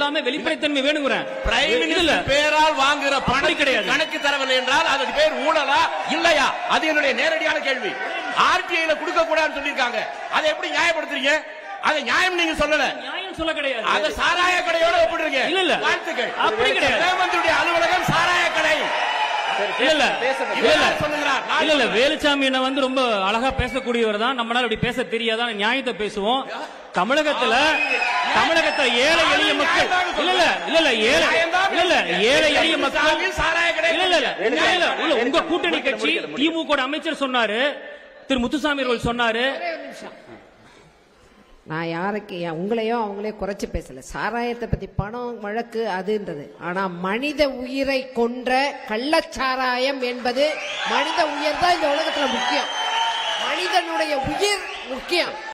எல்லாமே வெளிப்படைத்தன்மை வேணுங்கிறேன் பிரைம் இல்ல மினிஸ்டர் பேரால் வாங்குற அப்படி பணம் கிடையாது. கணக்கு தரவில்லை என்றால் அதுக்கு பேர் ஊழலா இல்லையா அது என்னுடைய நேரடியான கேள்வி ஆர்டிஐல கொடுக்க கூடாதுன்னு சொல்லிருக்காங்க அதை எப்படி நியாயப்படுத்துறீங்க அதை நியாயம் நீங்க சொல்லல நியாயம் சொல்ல கிடையாது அத சாராய கடையோட ஒப்பிடுறீங்க இல்ல, இல்ல. வாழ்த்துக்கள் அப்படி கிடையாது. பிரதமருடைய அலுவலகம் சாராய கடை இல்ல இல்ல இவர் இல்ல யார் சொல்லுகிறார் நான் இல்ல இல்ல வேலுச்சாமி அண்ணன் வந்து ரொம்ப அழகா பேசக்கூடியவர் தான் நம்மளால இப்படி பேச தெரியாதான் நியாயத்தை பேசுவோம் தமிழகத்துல தமிழகத்துல ஏழை எளிய மக்கள் இல்ல இல்ல இல்ல இல்ல ஏழை இல்ல இல்ல ஏழை எளிய மக்கள் சாராய கடை இல்ல இல்ல இல்ல இல்ல, இல்ல இல்ல உங்க கூட்டணி கட்சி திமுக அமைச்சர் சொன்னாரு திரு முத்துசாமி அவர்கள் சொன்னாரு ஒரே ஒரு நிமிஷம் நான் யாருக்கு ஏன் உங்களையோ அவங்களையோ குறைச்சு பேசல சாராயத்தை பத்தி பணம் வழக்கு அதுன்றது ஆனா மனித உயிரை கொன்ற கள்ளச்சாராயம் என்பது மனித உயிர் தான் இந்த உலகத்துல முக்கியம் மனிதனுடைய உயிர் முக்கியம்